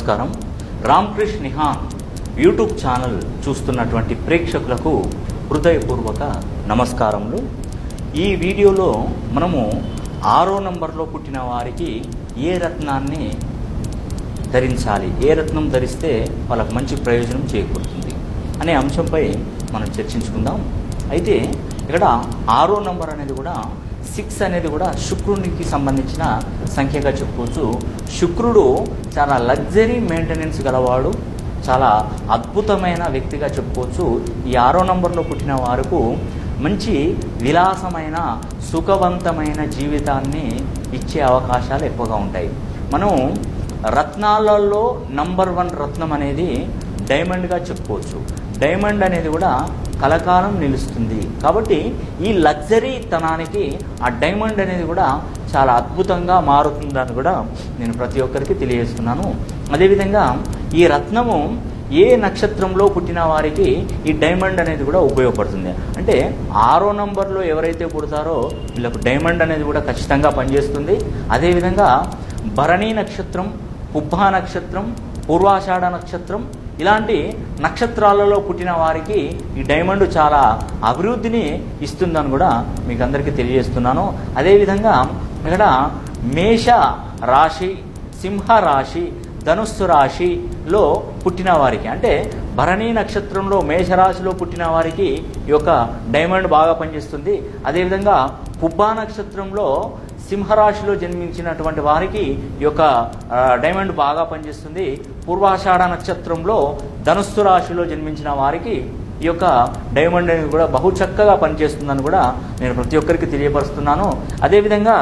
నమస్కారం Ramkrishna నిహాన్ YouTube channel చూస్తున్నటువంటి ప్రేక్షకులకు హృదయపూర్వక నమస్కారములు ఈ వీడియోలో మనము ఆరో నంబర్లో పుట్టిన వారికి ఏ రత్నాన్ని ధరించాలి ఏ రత్నం ధరిస్తే వాళ్ళకు మంచి ప్రయోజనం చేకూరుతుంది అనే అంశంపై మనం చర్చించుకుందాం అయితే ఇక్కడ ఆరో నంబర్ అనేది కూడా సిక్స్ అనేది కూడా శుక్రునికి సంబంధించిన సంఖ్యగా చెప్పుకోవచ్చు శుక్రుడు చాలా లగ్జరీ మెయింటెనెన్స్ గలవాడు చాలా అద్భుతమైన వ్యక్తిగా చెప్పుకోవచ్చు ఈ ఆరో నంబర్లో పుట్టిన వారికి మంచి విలాసమైన సుఖవంతమైన జీవితాన్ని ఇచ్చే అవకాశాలు ఎక్కువగా ఉంటాయి మనం రత్నాలలో నంబర్ వన్ రత్నం అనేది డైమండ్గా చెప్పుకోవచ్చు డైమండ్ అనేది కూడా కలకాలం నిలుస్తుంది కాబట్టి ఈ లగ్జరీ తనానికి ఆ డైమండ్ అనేది కూడా చాలా అద్భుతంగా మారుతుందని కూడా నేను ప్రతి ఒక్కరికి తెలియజేస్తున్నాను అదేవిధంగా ఈ రత్నము ఏ నక్షత్రంలో పుట్టిన వారికి ఈ డైమండ్ అనేది కూడా ఉపయోగపడుతుంది అంటే ఆరో నంబర్లో ఎవరైతే పుడతారో వీళ్ళకు డైమండ్ అనేది కూడా ఖచ్చితంగా పనిచేస్తుంది అదేవిధంగా భరణి నక్షత్రం పుబ్బా నక్షత్రం పూర్వాషాఢ నక్షత్రం ఇలాంటి నక్షత్రాలలో పుట్టిన వారికి ఈ డైమండ్ చాలా అభివృద్ధిని ఇస్తుందని కూడా మీకు అందరికీ తెలియజేస్తున్నాను అదేవిధంగా ఇక్కడ మేష రాశి సింహ రాశి ధనుస్సు రాశిలో పుట్టిన వారికి అంటే భరణి నక్షత్రంలో మేషరాశిలో పుట్టిన వారికి ఈ యొక్క డైమండ్ బాగా పనిచేస్తుంది అదేవిధంగా పుబ్బా నక్షత్రంలో సింహరాశిలో జన్మించినటువంటి వారికి ఈ యొక్క ఆ, డైమండ్ బాగా పనిచేస్తుంది పూర్వాషాఢ నక్షత్రంలో ధనుస్సు రాశిలో జన్మించిన వారికి ఈ యొక్క డైమండ్ అనేది కూడా బహు చక్కగా పనిచేస్తుందని కూడా నేను ప్రతి ఒక్కరికి తెలియపరుస్తున్నాను అదేవిధంగా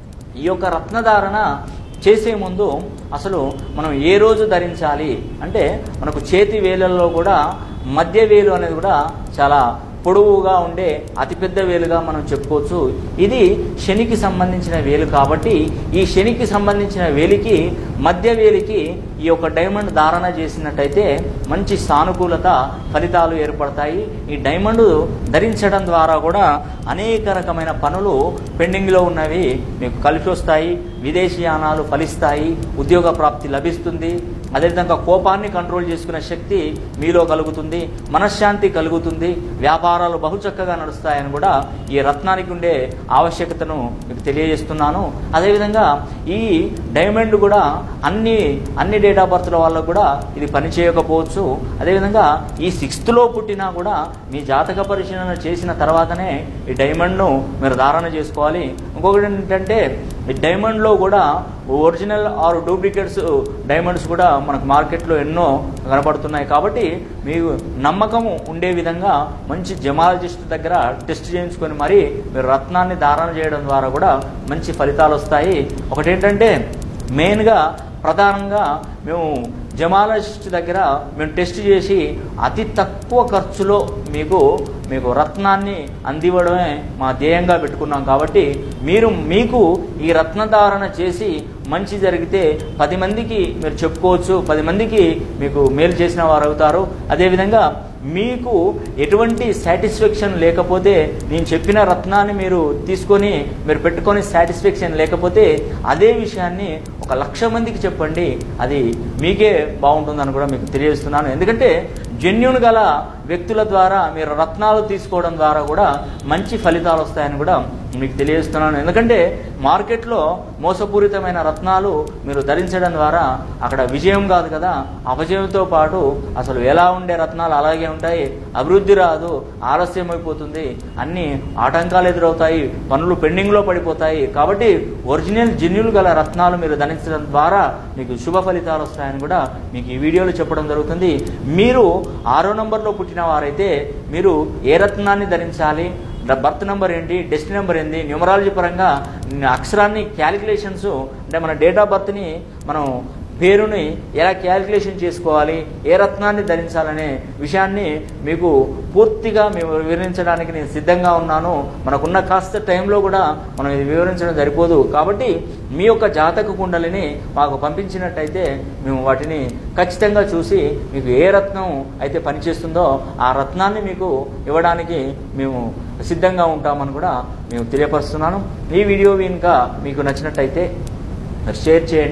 ఈ యొక్క రత్నధారణ చేసే ముందు అసలు మనం ఏ రోజు ధరించాలి అంటే మనకు చేతి వేలల్లో కూడా మధ్య వేలు అనేది కూడా చాలా పొడవుగా ఉండే అతిపెద్ద వేలుగా మనం చెప్పుకోవచ్చు ఇది శనికి సంబంధించిన వేలు కాబట్టి ఈ శనికి సంబంధించిన వేలికి మధ్య వేలికి ఈ యొక్క డైమండ్ ధారణ చేసినట్టయితే మంచి సానుకూలత ఫలితాలు ఏర్పడతాయి ఈ డైమండ్ ధరించడం ద్వారా కూడా అనేక రకమైన పనులు పెండింగ్లో ఉన్నవి మీకు కలిసి వస్తాయి విదేశీయానాలు ఫలిస్తాయి ఉద్యోగ ప్రాప్తి లభిస్తుంది అదేవిధంగా కోపాన్ని కంట్రోల్ చేసుకునే శక్తి మీలో కలుగుతుంది మనశ్శాంతి కలుగుతుంది వ్యాపారాలు బహు చక్కగా నడుస్తాయని కూడా ఈ రత్నానికి ఉండే ఆవశ్యకతను మీకు తెలియజేస్తున్నాను అదేవిధంగా ఈ డైమండ్ కూడా అన్ని అన్ని డేట్ ఆఫ్ బర్త్ల వాళ్ళకు కూడా ఇది పని చేయకపోవచ్చు అదేవిధంగా ఈ సిక్స్త్లో పుట్టినా కూడా మీ జాతక పరిశీలన చేసిన తర్వాతనే ఈ డైమండ్ను మీరు ధారణ చేసుకోవాలి ఇంకొకటి ఏంటంటే ఈ డైమండ్లో కూడా ఒరిజినల్ ఆర్ డూప్లికేట్స్ డైమండ్స్ కూడా మనకు మార్కెట్లో ఎన్నో కనబడుతున్నాయి కాబట్టి మీకు నమ్మకం ఉండే విధంగా మంచి జమాలజిస్ట్ దగ్గర టెస్ట్ చేయించుకొని మరి మీరు రత్నాన్ని ధారణ చేయడం ద్వారా కూడా మంచి ఫలితాలు వస్తాయి ఒకటేంటంటే మెయిన్గా ప్రధానంగా మేము జమాలజిస్ట్ దగ్గర మేము టెస్ట్ చేసి అతి తక్కువ ఖర్చులో మీకు మీకు రత్నాన్ని అందివ్వడమే మా ధ్యేయంగా పెట్టుకున్నాం కాబట్టి మీరు మీకు ఈ రత్నధారణ చేసి మంచి జరిగితే పది మందికి మీరు చెప్పుకోవచ్చు పది మందికి మీకు మేలు చేసిన వారు అవుతారు అదేవిధంగా మీకు ఎటువంటి సాటిస్ఫాక్షన్ లేకపోతే నేను చెప్పిన రత్నాన్ని మీరు తీసుకొని మీరు పెట్టుకొని సాటిస్ఫాక్షన్ లేకపోతే అదే విషయాన్ని ఒక లక్ష మందికి చెప్పండి అది మీకే బాగుంటుందని కూడా మీకు తెలియజేస్తున్నాను ఎందుకంటే జెన్యున్ గల వ్యక్తుల ద్వారా మీరు రత్నాలు తీసుకోవడం ద్వారా కూడా మంచి ఫలితాలు వస్తాయని కూడా మీకు తెలియజేస్తున్నాను ఎందుకంటే మార్కెట్లో మోసపూరితమైన రత్నాలు మీరు ధరించడం ద్వారా అక్కడ విజయం కాదు కదా అపజయంతో పాటు అసలు ఎలా ఉండే రత్నాలు అలాగే ఉంటాయి అభివృద్ధి రాదు ఆలస్యం అయిపోతుంది అన్ని ఆటంకాలు ఎదురవుతాయి పనులు పెండింగ్లో పడిపోతాయి కాబట్టి ఒరిజినల్ జెన్యుల్ గల రత్నాలు మీరు ధరించడం ద్వారా మీకు శుభ ఫలితాలు వస్తాయని కూడా మీకు ఈ వీడియోలో చెప్పడం జరుగుతుంది మీరు ఆరో నంబర్లో పుట్టిన వారైతే మీరు ఏ రత్నాన్ని ధరించాలి బర్త్ నెంబర్ ఏంటి డెస్టినీ నెంబర్ ఏంటి న్యూమరాలజీ పరంగా అక్షరాన్ని క్యాలిక్యులేషన్స్ అంటే మన డేట్ ఆఫ్ బర్త్ని మనం పేరుని ఎలా క్యాలిక్యులేషన్ చేసుకోవాలి ఏ రత్నాన్ని ధరించాలనే విషయాన్ని మీకు పూర్తిగా మేము వివరించడానికి నేను సిద్ధంగా ఉన్నాను మనకున్న కాస్త టైంలో కూడా మనం ఇది వివరించడం సరిపోదు కాబట్టి మీ యొక్క జాతక కుండలిని మాకు పంపించినట్టయితే మేము వాటిని ఖచ్చితంగా చూసి మీకు ఏ రత్నం అయితే పనిచేస్తుందో ఆ రత్నాన్ని మీకు ఇవ్వడానికి మేము సిద్ధంగా ఉంటామని కూడా మేము తెలియపరుస్తున్నాను ఈ వీడియో కనుక మీకు నచ్చినట్టయితే మీరు షేర్ చేయండి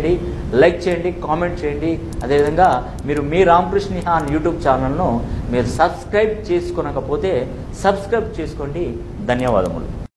లైక్ చేయండి కామెంట్ చేయండి అదేవిధంగా మీరు మీ రామకృష్ణ నిహాన్ యూట్యూబ్ ఛానల్ను మీరు సబ్స్క్రైబ్ చేసుకొనకపోతే సబ్స్క్రైబ్ చేసుకోండి ధన్యవాదములు